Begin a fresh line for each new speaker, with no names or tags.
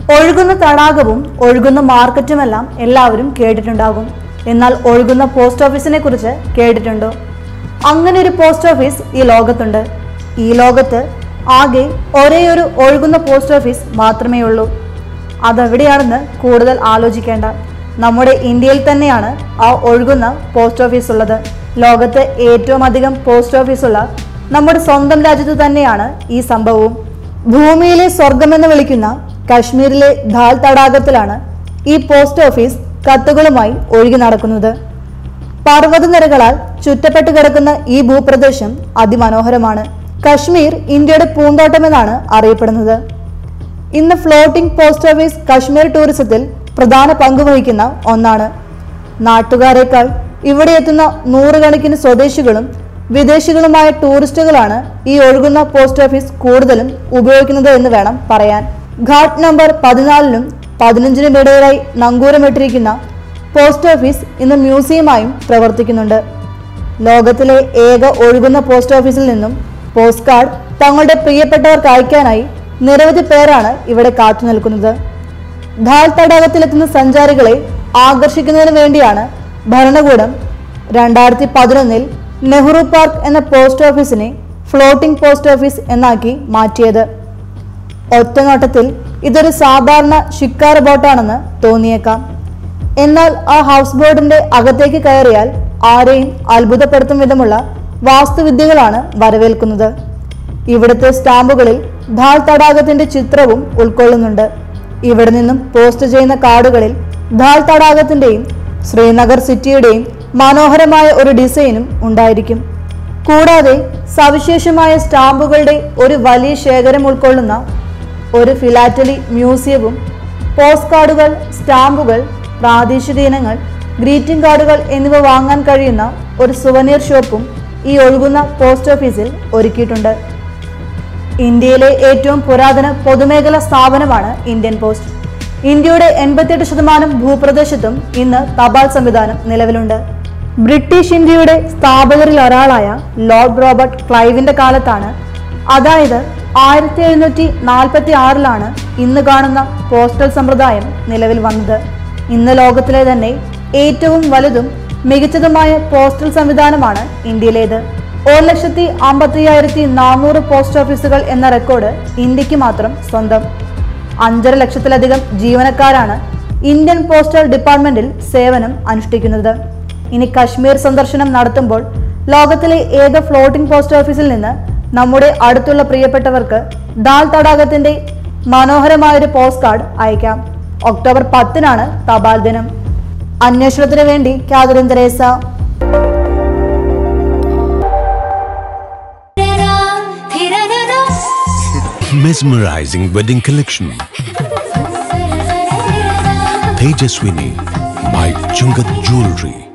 ഒഴുകുന്ന തടാകവും ഒഴുകുന്ന മാർക്കറ്റുമെല്ലാം എല്ലാവരും കേട്ടിട്ടുണ്ടാകും എന്നാൽ ഒഴുകുന്ന പോസ്റ്റ് ഓഫീസിനെ കുറിച്ച് കേട്ടിട്ടുണ്ടോ അങ്ങനെ ഒരു പോസ്റ്റ് ഓഫീസ് ഈ ലോകത്തുണ്ട് ഈ ലോകത്ത് ആകെ ഒരേ ഒരു ഒഴുകുന്ന പോസ്റ്റ് ഓഫീസ് മാത്രമേ ഉള്ളൂ അതെവിടെയാണെന്ന് കൂടുതൽ ആലോചിക്കേണ്ട നമ്മുടെ ഇന്ത്യയിൽ തന്നെയാണ് ആ ഒഴുകുന്ന പോസ്റ്റ് ഓഫീസ് ഉള്ളത് ലോകത്ത് ഏറ്റവും അധികം പോസ്റ്റ് ഓഫീസുള്ള നമ്മുടെ സ്വന്തം രാജ്യത്ത് തന്നെയാണ് ഈ സംഭവവും ഭൂമിയിലെ സ്വർഗമെന്ന് വിളിക്കുന്ന കശ്മീരിലെ ധാൽ തടാകത്തിലാണ് ഈ പോസ്റ്റ് ഓഫീസ് കത്തുകളുമായി ഒഴുകി നടക്കുന്നത് പർവ്വതനിരകളാൽ ചുറ്റപ്പെട്ട് കിടക്കുന്ന ഈ ഭൂപ്രദേശം അതിമനോഹരമാണ് കശ്മീർ ഇന്ത്യയുടെ പൂന്തോട്ടമെന്നാണ് അറിയപ്പെടുന്നത് ഇന്ന് ഫ്ലോട്ടിംഗ് പോസ്റ്റ് ഓഫീസ് കശ്മീർ ടൂറിസത്തിൽ പ്രധാന പങ്ക് വഹിക്കുന്ന ഒന്നാണ് നാട്ടുകാരേക്കാൾ ഇവിടെ എത്തുന്ന നൂറുകണക്കിന് സ്വദേശികളും വിദേശികളുമായ ടൂറിസ്റ്റുകളാണ് ഈ ഒഴുകുന്ന പോസ്റ്റ് ഓഫീസ് കൂടുതലും ഉപയോഗിക്കുന്നത് എന്ന് വേണം പറയാൻ ഘാട്ട് നമ്പർ പതിനാലിനും പതിനഞ്ചിനും ഇടയിലായി നങ്കൂരമിട്ടിരിക്കുന്ന പോസ്റ്റ് ഓഫീസ് ഇന്ന് മ്യൂസിയമായും പ്രവർത്തിക്കുന്നുണ്ട് ലോകത്തിലെ ഏക ഒഴുകുന്ന പോസ്റ്റ് ഓഫീസിൽ നിന്നും പോസ്റ്റ് കാർഡ് തങ്ങളുടെ പ്രിയപ്പെട്ടവർക്ക് അയക്കാനായി നിരവധി പേരാണ് ഇവിടെ കാത്തു നിൽക്കുന്നത് ധാൽ തടാകത്തിലെത്തുന്ന സഞ്ചാരികളെ ആകർഷിക്കുന്നതിന് വേണ്ടിയാണ് ഭരണകൂടം രണ്ടായിരത്തി പതിനൊന്നിൽ നെഹ്റു പാർക്ക് എന്ന പോസ്റ്റ് ഓഫീസിനെ ഫ്ലോട്ടിംഗ് പോസ്റ്റ് ഓഫീസ് എന്നാക്കി മാറ്റിയത് ഒറ്റനോട്ടത്തിൽ ഇതൊരു സാധാരണ ഷിക്കാർ ബോട്ടാണെന്ന് തോന്നിയേക്കാം എന്നാൽ ആ ഹൗസ് ബോട്ടിന്റെ അകത്തേക്ക് കയറിയാൽ ആരെയും അത്ഭുതപ്പെടുത്തും വിധമുള്ള വാസ്തുവിദ്യകളാണ് വരവേൽക്കുന്നത് ഇവിടുത്തെ സ്റ്റാമ്പുകളിൽ ധാൽ തടാകത്തിന്റെ ചിത്രവും ഉൾക്കൊള്ളുന്നുണ്ട് ഇവിടെ നിന്നും പോസ്റ്റ് ചെയ്യുന്ന കാർഡുകളിൽ ധാൽ തടാകത്തിന്റെയും ശ്രീനഗർ സിറ്റിയുടെയും മനോഹരമായ ഒരു ഡിസൈനും ഉണ്ടായിരിക്കും കൂടാതെ സവിശേഷമായ സ്റ്റാമ്പുകളുടെ ഒരു വലിയ ശേഖരം ഉൾക്കൊള്ളുന്ന ഒരു ഫിലാറ്റലി മ്യൂസിയവും പോസ്റ്റ് കാർഡുകൾ സ്റ്റാമ്പുകൾ പ്രാദേശിക ഇനങ്ങൾ ഗ്രീറ്റിംഗ് കാർഡുകൾ എന്നിവ വാങ്ങാൻ കഴിയുന്ന ഒരു സുവനീർ ഷോപ്പും ഈ ഒഴുകുന്ന പോസ്റ്റ് ഓഫീസിൽ ഒരുക്കിയിട്ടുണ്ട് ഇന്ത്യയിലെ ഏറ്റവും പുരാതന പൊതുമേഖലാ സ്ഥാപനമാണ് ഇന്ത്യൻ പോസ്റ്റ് ഇന്ത്യയുടെ എൺപത്തിയെട്ട് ശതമാനം ഭൂപ്രദേശത്തും ഇന്ന് തപാൽ സംവിധാനം നിലവിലുണ്ട് ബ്രിട്ടീഷ് ഇന്ത്യയുടെ സ്ഥാപകരിൽ ഒരാളായ ലോർഡ് റോബർട്ട് ക്ലൈവിന്റെ കാലത്താണ് അതായത് ആയിരത്തി എഴുന്നൂറ്റി നാൽപ്പത്തി ആറിലാണ് ഇന്ന് കാണുന്ന പോസ്റ്റൽ സമ്പ്രദായം നിലവിൽ വന്നത് ഇന്ന് ലോകത്തിലെ തന്നെ ഏറ്റവും വലുതും മികച്ചതുമായ പോസ്റ്റൽ സംവിധാനമാണ് ഇന്ത്യയിലേത് ഒരു ലക്ഷത്തി അമ്പത്തി അയ്യായിരത്തി നാനൂറ് പോസ്റ്റ് ഓഫീസുകൾ എന്ന റെക്കോർഡ് ഇന്ത്യക്ക് മാത്രം സ്വന്തം അഞ്ചര ലക്ഷത്തിലധികം ജീവനക്കാരാണ് ഇന്ത്യൻ പോസ്റ്റൽ ഡിപ്പാർട്ട്മെന്റിൽ സേവനം അനുഷ്ഠിക്കുന്നത് ഇനി കശ്മീർ സന്ദർശനം നടത്തുമ്പോൾ ലോകത്തിലെ ഏക ഫ്ലോട്ടിംഗ് പോസ്റ്റ് ഓഫീസിൽ നിന്ന് നമ്മുടെ അടുത്തുള്ള പ്രിയപ്പെട്ടവർക്ക് ദാൽ തടാകത്തിന്റെ മനോഹരമായൊരു പോസ്റ്റ് കാർഡ് അയക്കാം ഒക്ടോബർ പത്തിനാണ് തപാൽ ദിനം അന്വേഷണത്തിന് വേണ്ടി Catherine Teresa
Mesmerizing wedding collection. Tejaswini by Chungat Jewelry.